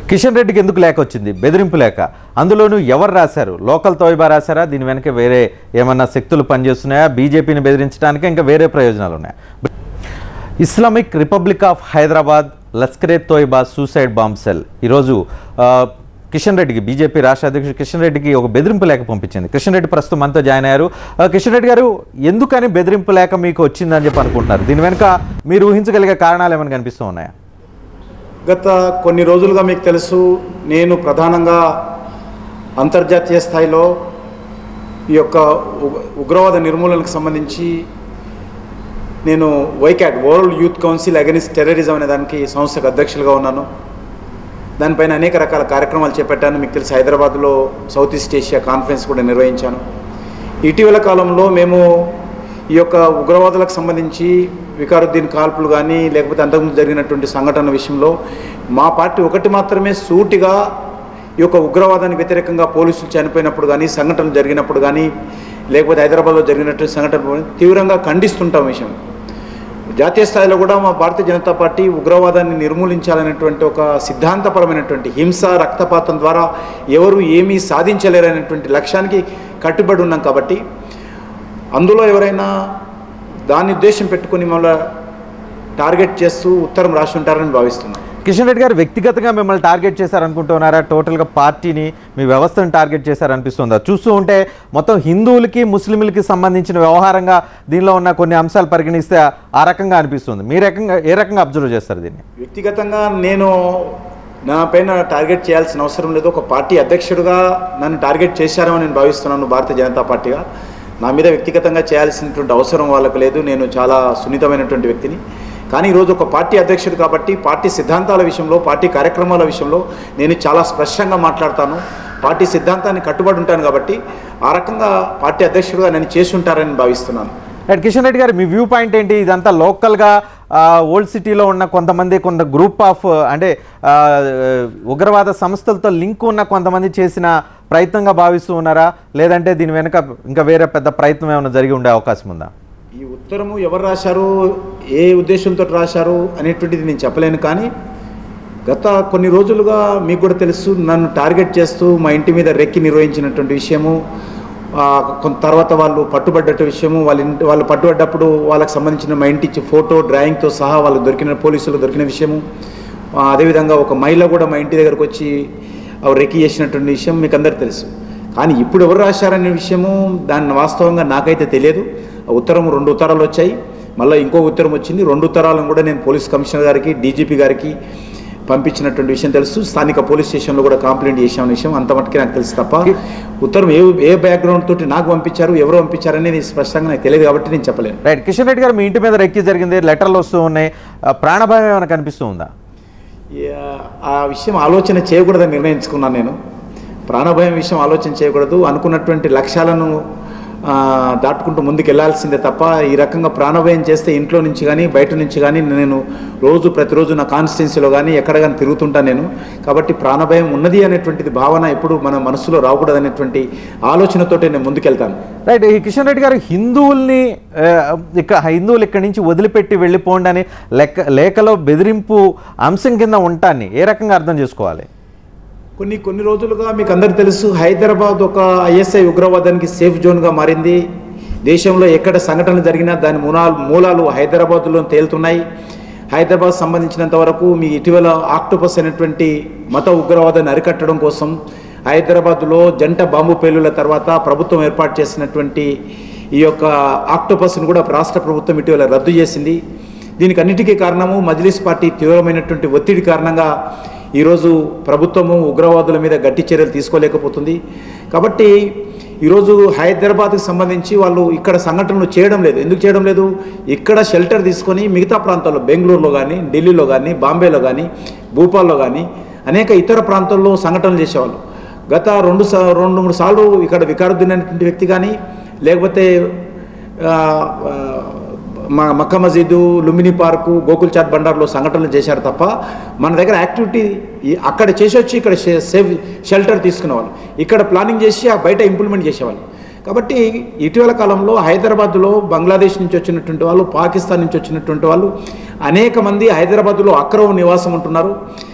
కిషన్ రెడ్డికి ఎందుకు లేక వచ్చింది బెదిరింపు లేక అందులోనూ ఎవరు రాశారు లోకల్ తోయిబా రాశారా దీని వెనక వేరే ఏమన్నా శక్తులు పనిచేస్తున్నాయా బీజేపీని బెదిరించడానికి ఇంకా వేరే ప్రయోజనాలు ఉన్నాయా Islamic Republic of Hyderabad Lashkar e Taiba suicide bomb cell ఈరోజు ఆ, కిషన్ రెడ్డికి బీజేపీ రాష్ట్ర అధ్యక్షుడు కిషన్ రెడ్డికి ఒక బెదిరింపు లేఖ పంపించింది కిషన్ రెడ్డి ప్రస్తుతం మనతో జాయిన్ అయ్యారు ఆ, కిషన్ రెడ్డి గారు ఎందుకని బెదిరింపు లేఖ మీకు వచ్చిందని చెప్పి అనుకుంటున్నారు దీని వెనుక మీరు ఊహించగలిగే కారణాలు ఏమైనా కనిపిస్తూ ఉన్నాయా గత కొన్ని రోజులుగా మీకు తెలుసు నేను ప్రధానంగా అంతర్జాతీయ స్థాయిలో ఈ యొక్క ఉగ- ఉగ్రవాద నిర్మూలనకు సంబంధించి నేను వైకాట్ world youth council against terrorism అనే దానికి సంస్థకు అధ్యక్షులుగా ఉన్నాను దానిపైన అనేక రకాల కార్యక్రమాలు చేపట్టాను మీకు తెలుసు హైదరాబాద్లో సౌత్ ఈస్ట్ ఏషియా కాన్ఫరెన్స్ కూడా నిర్వహించాను ఇటీవల కాలంలో మేము ఈ యొక్క ఉగ్రవాదులకు సంబంధించి వికారుద్దీన్ కాల్పులు కానీ లేకపోతే అంతకుముందు జరిగినటువంటి సంఘటన విషయంలో మా పార్టీ ఒకటి మాత్రమే సూటిగా ఈ యొక్క ఉగ్రవాదానికి వ్యతిరేకంగా పోలీసులు చనిపోయినప్పుడు కానీ సంఘటనలు జరిగినప్పుడు కానీ లేకపోతే హైదరాబాద్లో జరిగినటువంటి సంఘటన తీవ్రంగా ఖండిస్తుంటాం విషయం జాతీయ స్థాయిలో కూడా మా భారతీయ జనతా పార్టీ ఉగ్రవాదాన్ని నిర్మూలించాలనేటువంటి ఒక సిద్ధాంతపరమైనటువంటి హింస రక్తపాతం ద్వారా ఎవరు ఏమీ సాధించలేరనేటువంటి లక్ష్యానికి కట్టుబడి ఉన్నాం కాబట్టి అందులో ఎవరైనా దాన్ని ఉద్దేశం పెట్టుకుని మమ్మల్ని టార్గెట్ చేస్తూ ఉత్తరం రాసి ఉంటారని భావిస్తున్నాం కిషన్ రెడ్డి గారు వ్యక్తిగతంగా మిమ్మల్ని టార్గెట్ చేశారనుకుంటున్నారా టోటల్గా పార్టీని మీ వ్యవస్థను టార్గెట్ చేశారనిపిస్తుందా చూస్తూ ఉంటే మొత్తం హిందువులకి ముస్లింలకి సంబంధించిన వ్యవహారంగా దీనిలో ఉన్న కొన్ని అంశాలు పరిగణిస్తే ఆ రకంగా అనిపిస్తుంది మీ రకంగా ఏ రకంగా అబ్జర్వ్ చేస్తారు దీన్ని వ్యక్తిగతంగా నేను నా పైన టార్గెట్ చేయాల్సిన అవసరం లేదు ఒక పార్టీ అధ్యక్షుడిగా నన్ను టార్గెట్ చేశారని నేను భావిస్తున్నాను భారతీయ జనతా పార్టీగా నా మీద వ్యక్తిగతంగా చేయాల్సినటువంటి అవసరం వాళ్ళకు లేదు నేను చాలా సున్నితమైనటువంటి వ్యక్తిని కానీ ఈరోజు ఒక పార్టీ అధ్యక్షుడు కాబట్టి పార్టీ సిద్ధాంతాల విషయంలో పార్టీ కార్యక్రమాల విషయంలో నేను చాలా స్పష్టంగా మాట్లాడతాను పార్టీ సిద్ధాంతాన్ని కట్టుబడి ఉంటాను కాబట్టి ఆ రకంగా పార్టీ అధ్యక్షుడిగా నేను చేసి ఉంటారని భావిస్తున్నాను రైట్ కిషన్ రెడ్డి గారు మీ వ్యూ పాయింట్ ఏంటి ఇదంతా లోకల్గా ఓల్డ్ సిటీలో ఉన్న కొంతమంది కొంత గ్రూప్ ఆఫ్ అంటే ఆ, ఉగ్రవాద సంస్థలతో లింక్ ఉన్న కొంతమంది చేసిన ప్రయత్నంగా భావిస్తూ ఉన్నారా లేదంటే దీని వెనుక ఇంకా వేరే పెద్ద ప్రయత్నం ఏమైనా జరిగి ఉండే అవకాశం ఉందా ఈ ఉత్తరము ఎవరు రాశారు ఏ ఉద్దేశంతో రాశారు అనేటువంటిది నేను చెప్పలేను కానీ గత కొన్ని రోజులుగా మీకు కూడా తెలుసు నన్ను టార్గెట్ చేస్తూ మా ఇంటి మీద రెక్కి నిర్వహించినటువంటి విషయము ఆ, కొంత తర్వాత వాళ్ళు పట్టుబడ్డట్టు విషయము వాళ్ళ ఇంటి వాళ్ళు పట్టుబడ్డప్పుడు వాళ్ళకి సంబంధించిన మా ఇంటి ఇచ్చి ఫోటో డ్రాయింగ్తో సహా వాళ్ళు దొరికిన పోలీసులు దొరికిన విషయము ఆ, అదేవిధంగా ఒక మహిళ కూడా మా ఇంటి దగ్గరకు వచ్చి ఆ రెక్కి చేసినటువంటి విషయం మీకు అందరికీ తెలుసు కానీ ఇప్పుడు ఎవరు రాశారనే విషయము దాన్ని వాస్తవంగా నాకైతే తెలియదు ఆ ఉత్తరం రెండు ఉత్తరాలు వచ్చాయి మళ్ళీ ఇంకో ఉత్తరం వచ్చింది రెండు ఉత్తరాలను కూడా నేను పోలీస్ కమిషనర్ గారికి డీజీపీ గారికి పంపించినటువంటి విషయం తెలుసు స్థానిక పోలీస్ స్టేషన్లో కూడా కంప్లైంట్ చేసామన్న విషయం అంత మట్టుకే నాకు తెలుసు తప్ప ఉత్తరం ఏ ఏ బ్యాక్గ్రౌండ్ తోటి నాకు పంపించారు ఎవరు పంపించారనేది స్పష్టంగా నాకు తెలియదు కాబట్టి నేను చెప్పలేను రైట్ కిషన్ రెడ్డి గారు మీ ఇంటి మీద రెక్కి జరిగింది లెటర్లు వస్తూ ఉన్నాయి ఆ, ప్రాణభయం ఏమైనా కనిపిస్తూ ఉందా ఈ, ఆ విషయం ఆలోచన చేయకూడదని నిర్ణయించుకున్నాను నేను ప్రాణభయం విషయం ఆలోచన చేయకూడదు అనుకున్నటువంటి లక్ష్యాలను ఆ, దాటుకుంటూ ముందుకు వెళ్ళాల్సిందే తప్ప ఈ రకంగా ప్రాణభయం చేస్తే ఇంట్లో నుంచి కానీ బయట నుంచి కానీ నేను రోజు ప్రతిరోజు నా కాన్స్టిట్యున్సీలో కానీ ఎక్కడ కానీ తిరుగుతుంటాను నేను కాబట్టి ప్రాణభయం ఉన్నది అనేటువంటిది భావన ఎప్పుడు మన మనసులో రాకూడదు అనేటువంటి ఆలోచనతోటే నేను ముందుకెళ్తాను రైట్ ఈ కిషన్ రెడ్డి గారు హిందువుల్ని ఆ, ఇక్కడ హిందువులు ఇక్కడి నుంచి వదిలిపెట్టి వెళ్ళిపోండి అని లెక్క లేఖలో బెదిరింపు అంశం కింద ఉంటాన్ని ఏ రకంగా అర్థం చేసుకోవాలి కొన్ని కొన్ని రోజులుగా మీకు అందరికీ తెలుసు హైదరాబాద్ ఒక ఐఎస్ఐ ఉగ్రవాదానికి సేఫ్ జోన్గా మారింది దేశంలో ఎక్కడ సంఘటనలు జరిగినా దాని మూలాలు మూలాలు హైదరాబాద్లో తేలుతున్నాయి హైదరాబాద్ సంబంధించినంత వరకు మీ ఇటీవల ఆక్టోపస్ అనేటువంటి మత ఉగ్రవాదాన్ని అరికట్టడం కోసం హైదరాబాద్లో జంట బాంబు పేలుల తర్వాత ప్రభుత్వం ఏర్పాటు చేసినటువంటి ఈ యొక్క ఆక్టోపస్ను కూడా రాష్ట్ర ప్రభుత్వం ఇటీవల రద్దు చేసింది దీనికి అన్నిటికీ కారణము మజ్లిస్ పార్టీ తీవ్రమైనటువంటి ఒత్తిడి కారణంగా ఈరోజు ప్రభుత్వము ఉగ్రవాదుల మీద గట్టి చర్యలు తీసుకోలేకపోతుంది కాబట్టి ఈరోజు హైదరాబాద్కి సంబంధించి వాళ్ళు ఇక్కడ సంఘటనలు చేయడం లేదు ఎందుకు చేయడం లేదు ఇక్కడ షెల్టర్ తీసుకొని మిగతా ప్రాంతాల్లో బెంగళూరులో కానీ ఢిల్లీలో కానీ బాంబేలో కానీ భూపాల్లో కానీ అనేక ఇతర ప్రాంతాల్లో సంఘటనలు చేసేవాళ్ళు గత రెండు సా రెండు మూడు సార్లు ఇక్కడ వికారుద్దీన్ అనేటువంటి వ్యక్తి కానీ లేకపోతే ఆ, ఆ, మా మక్క మసీదు లుంబిని పార్కు గోకుల్ చాట్ బండార్లో సంఘటనలు చేశారు తప్ప మన దగ్గర యాక్టివిటీ ఈ- అక్కడ చేసి వచ్చి ఇక్కడ షే- సేవ్ షెల్టర్ తీసుకునేవాళ్ళు ఇక్కడ ప్లానింగ్ చేసి ఆ బయట ఇంప్లిమెంట్ చేసేవాళ్ళు కాబట్టి ఇటీవల కాలంలో హైదరాబాద్లో బంగ్లాదేశ్ నుంచి వచ్చినటువంటి వాళ్ళు పాకిస్తాన్ నుంచి వచ్చినటువంటి వాళ్ళు అనేక మంది హైదరాబాద్లో అక్రమ నివాసం ఉంటున్నారు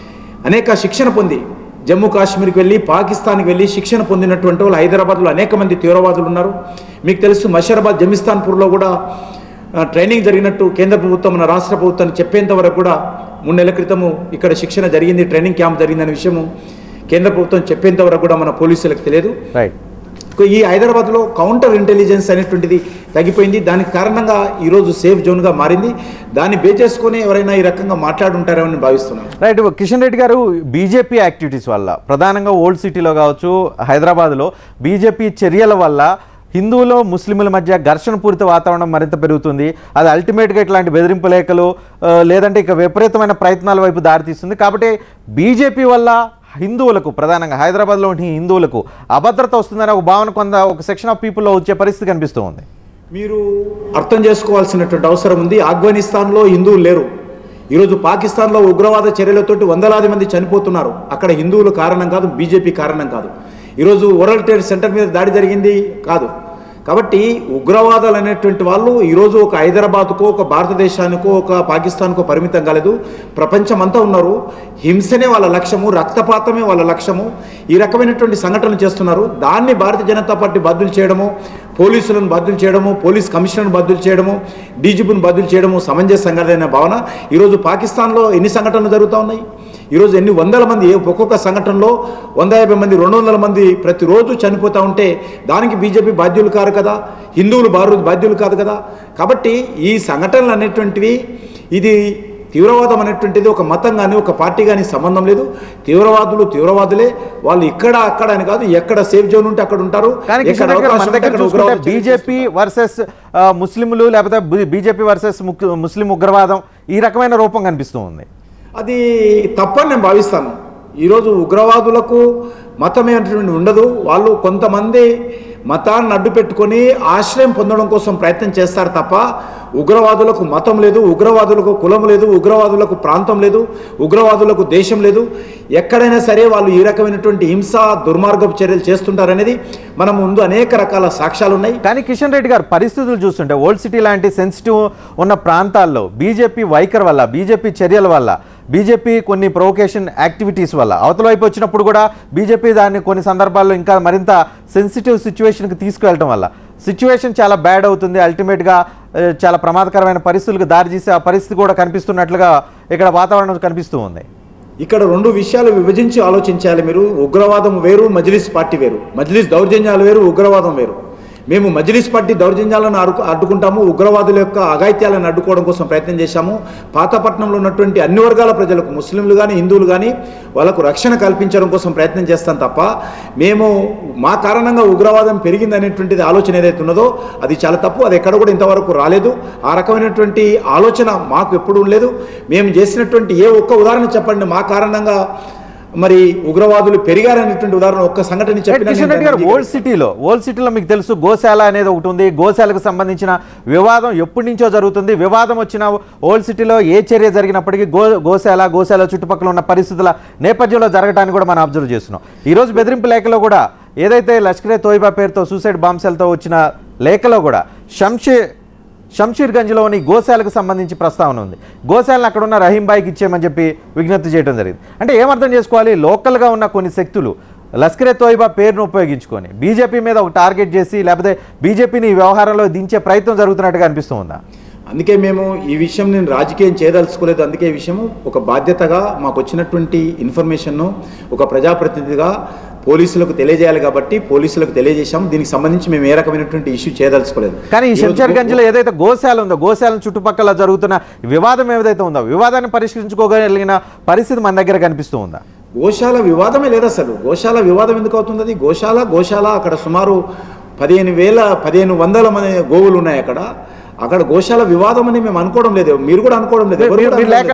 అనేక శిక్షణ పొంది జమ్మూ కాశ్మీర్కి వెళ్ళి పాకిస్తాన్కి వెళ్ళి శిక్షణ పొందినటువంటి వాళ్ళు హైదరాబాద్లో అనేక మంది తీవ్రవాదులు ఉన్నారు మీకు తెలుసు మషరాబాద్ జమిస్తాన్పూర్లో కూడా ఆ, ట్రైనింగ్ జరిగినట్టు కేంద్ర ప్రభుత్వం మన రాష్ట్ర ప్రభుత్వాన్ని చెప్పేంత వరకు కూడా మూడు నెలల క్రితము ఇక్కడ శిక్షణ జరిగింది ట్రైనింగ్ క్యాంప్ జరిగిందనే విషయము కేంద్ర ప్రభుత్వం చెప్పేంత వరకు కూడా మన పోలీసులకు తెలియదు రైట్ ఈ హైదరాబాద్లో కౌంటర్ ఇంటెలిజెన్స్ అనేటువంటిది తగ్గిపోయింది దానికి కారణంగా ఈరోజు సేఫ్ జోన్గా మారింది దాన్ని బేస్ చేసుకొని ఎవరైనా ఈ రకంగా మాట్లాడుంటారేమో అని భావిస్తున్నాను రైట్ కిషన్ రెడ్డి గారు బీజేపీ యాక్టివిటీస్ వల్ల ప్రధానంగా ఓల్డ్ సిటీలో కావచ్చు హైదరాబాద్లో బీజేపీ చర్యల వల్ల హిందువులు ముస్లింల మధ్య ఘర్షణ పూరిత వాతావరణం మరింత పెరుగుతుంది అది అల్టిమేట్గా ఇట్లాంటి బెదిరింపు లేఖలు ఆ, లేదంటే ఇక విపరీతమైన ప్రయత్నాల వైపు దారితీస్తుంది కాబట్టి బీజేపీ వల్ల హిందువులకు ప్రధానంగా హైదరాబాద్లో ఉండే హిందువులకు అభద్రత వస్తుందనే ఒక భావన కొంత ఒక సెక్షన్ ఆఫ్ పీపుల్లో వచ్చే పరిస్థితి కనిపిస్తూ ఉంది మీరు అర్థం చేసుకోవాల్సినటువంటి అవసరం ఉంది ఆఫ్ఘనిస్తాన్లో హిందువులు లేరు ఈరోజు పాకిస్తాన్లో ఉగ్రవాద చర్యలతోటి వందలాది మంది చనిపోతున్నారు అక్కడ హిందువులు కారణం కాదు బీజేపీ కారణం కాదు ఈరోజు వరల్డ్ ట్రేడ్ సెంటర్ మీద దాడి జరిగింది కాదు కాబట్టి ఉగ్రవాదాలు అనేటువంటి వాళ్ళు ఈరోజు ఒక హైదరాబాద్కో ఒక భారతదేశానికో ఒక పాకిస్తాన్కో పరిమితం కాలేదు ప్రపంచం అంతా ఉన్నారు హింసనే వాళ్ళ లక్ష్యము రక్తపాతమే వాళ్ళ లక్ష్యము ఈ రకమైనటువంటి సంఘటనలు చేస్తున్నారు దాన్ని భారతీయ జనతా పార్టీ బద్దులు చేయడము పోలీసులను బద్దులు చేయడము పోలీస్ కమిషనర్ను బద్దులు చేయడము డీజీపీని బద్దులు చేయడము సమంజసంగానే భావన ఈరోజు పాకిస్తాన్లో ఎన్ని సంఘటనలు జరుగుతూ ఉన్నాయి ఈరోజు ఎన్ని వందల మంది ఏ- ఒక్కొక్క సంఘటనలో వంద యాభై మంది రెండు వందల మంది ప్రతిరోజు చనిపోతూ ఉంటే దానికి బీజేపీ బాధ్యులు కారు కదా హిందువులు బారు బాధ్యులు కాదు కదా కాబట్టి ఈ సంఘటనలు అనేటువంటివి ఇది తీవ్రవాదం అనేటువంటిది ఒక మతం కానీ ఒక పార్టీ కానీ సంబంధం లేదు తీవ్రవాదులు తీవ్రవాదులే వాళ్ళు ఇక్కడ అక్కడ అని కాదు ఎక్కడ సేఫ్ జోన్ ఉంటే అక్కడ ఉంటారు కానీ ఎక్కడ కిషన్ రెడ్డి గారు అవకాశం మన ఉంటే దగ్గర అక్కడ చూసుకుంటే ఉగ్రవాద చర్యలు బీజేపీ వర్సెస్ ముస్లింలు లేకపోతే బీజేపీ వర్సెస్ ముస్లిం ఉగ్రవాదం ఈ రకమైన రూపం కనిపిస్తూ ఉంది అది తప్పని నేను భావిస్తాను ఈరోజు ఉగ్రవాదులకు మతం అనేటువంటి ఉండదు వాళ్ళు కొంతమంది మతాన్ని అడ్డు పెట్టుకొని ఆశ్రయం పొందడం కోసం ప్రయత్నం చేస్తారు తప్ప ఉగ్రవాదులకు మతం లేదు ఉగ్రవాదులకు కులం లేదు ఉగ్రవాదులకు ప్రాంతం లేదు ఉగ్రవాదులకు దేశం లేదు ఎక్కడైనా సరే వాళ్ళు ఈ రకమైనటువంటి హింస దుర్మార్గపు చర్యలు చేస్తుంటారనేది మన ముందు అనేక రకాల సాక్ష్యాలు ఉన్నాయి కానీ కిషన్ రెడ్డి గారు పరిస్థితులు చూస్తుంటే ఓల్డ్ సిటీ లాంటి సెన్సిటివ్ ఉన్న ప్రాంతాల్లో బీజేపీ వైఖరి వల్ల బీజేపీ చర్యల వల్ల బీజేపీ కొన్ని ప్రొవకేషన్ యాక్టివిటీస్ వల్ల అవతల వైపు వచ్చినప్పుడు కూడా బీజేపీ దాన్ని కొన్ని సందర్భాల్లో ఇంకా మరింత సెన్సిటివ్ సిచ్యువేషన్కి తీసుకువెళ్ళటం వల్ల సిచ్యువేషన్ చాలా బ్యాడ్ అవుతుంది అల్టిమేట్గా ఆ, చాలా ప్రమాదకరమైన పరిస్థితులకు దారితీసే ఆ పరిస్థితి కూడా కనిపిస్తున్నట్లుగా ఇక్కడ వాతావరణం కనిపిస్తూ ఉంది ఇక్కడ రెండు విషయాలు విభజించి ఆలోచించాలి మీరు ఉగ్రవాదం వేరు మజ్లిస్ పార్టీ వేరు మజ్లిస్ దౌర్జన్యాలు వేరు ఉగ్రవాదం వేరు మేము మజ్లిస్ పార్టీ దౌర్జన్యాలను అడ్డు అడ్డుకుంటాము ఉగ్రవాదుల యొక్క అఘాయిత్యాలను అడ్డుకోవడం కోసం ప్రయత్నం చేశాము పాతపట్నంలో ఉన్నటువంటి అన్ని వర్గాల ప్రజలకు ముస్లింలు కానీ హిందువులు కానీ వాళ్ళకు రక్షణ కల్పించడం కోసం ప్రయత్నం చేస్తాం తప్ప మేము మా కారణంగా ఉగ్రవాదం పెరిగింది అనేటువంటిది ఆలోచన ఏదైతే ఉన్నదో అది చాలా తప్పు అది ఎక్కడ కూడా ఇంతవరకు రాలేదు ఆ రకమైనటువంటి ఆలోచన మాకు ఎప్పుడూ లేదు మేము చేసినటువంటి ఏ ఒక్క ఉదాహరణ చెప్పండి మా కారణంగా మరి ఉగ్రవాదులు పెరిగారనేటువంటి ఉదాహరణ ఒక్క సంఘటన చెప్పినా కిషన్ రెడ్డి గారు నేను ఓల్డ్ సిటీలో ఓల్డ్ సిటీలో మీకు తెలుసు గోశాల అనేది ఒకటి ఉంది గోశాలకు సంబంధించిన వివాదం ఎప్పటి నుంచో జరుగుతుంది వివాదం వచ్చిన ఓల్డ్ సిటీలో ఏ చర్య జరిగినప్పటికీ గో గోశాల గోశాల చుట్టుపక్కల ఉన్న పరిస్థితుల నేపథ్యంలో జరగటాన్ని కూడా మనం అబ్జర్వ్ చేస్తున్నాం ఈ రోజు బెదిరింపు లేఖలో కూడా ఏదైతే లష్కరే తోయిబా పేరుతో సూసైడ్ బాంబ్సెల్తో వచ్చిన లేఖలో కూడా శంషే షంషీర్గంజ్లోని గోశాలకు సంబంధించి ప్రస్తావన ఉంది గోశాలను అక్కడ ఉన్న రహీంబాయికి ఇచ్చేయమని చెప్పి విజ్ఞప్తి చేయడం జరిగింది అంటే ఏమర్థం చేసుకోవాలి లోకల్గా ఉన్న కొన్ని శక్తులు లష్కరే తోయిబా పేరును ఉపయోగించుకొని బీజేపీ మీద ఒక టార్గెట్ చేసి లేకపోతే బీజేపీని ఈ వ్యవహారంలో దించే ప్రయత్నం జరుగుతున్నట్టుగా అనిపిస్తూ ఉందా అందుకే మేము ఈ విషయం నేను రాజకీయం చేయదలుచుకోలేదు అందుకే ఈ విషయం ఒక బాధ్యతగా మాకు వచ్చినటువంటి ఇన్ఫర్మేషన్ను ఒక ప్రజాప్రతినిధిగా పోలీసులకు తెలియజేయాలి కాబట్టి పోలీసులకు తెలియజేశాం దీనికి సంబంధించి మేము ఏ రకమైనటువంటి ఇష్యూ చేయదలుచుకోలేదు కానీ ఈ ఈరోజు శంషర్గంజ్లో ఏదైతే గోశాల ఉందో గోశాల చుట్టుపక్కల జరుగుతున్న వివాదం ఏదైతే ఉందో వివాదాన్ని పరిష్కరించుకోగలిగిన పరిస్థితి మన దగ్గర కనిపిస్తూ ఉందా గోశాల వివాదమే లేదు అసలు గోశాల వివాదం ఎందుకు అవుతుంది అది గోశాల గోశాల అక్కడ సుమారు పదిహేను వేల పదిహేను వందల మంది గోవులు ఉన్నాయి అక్కడ అక్కడ గోశాల వివాదం అని మేము అనుకోవడం లేదు మీరు కూడా అనుకోవడం లేదు ఎవరు మీరు- కూడా మీరు అనుకోవడం లేఖ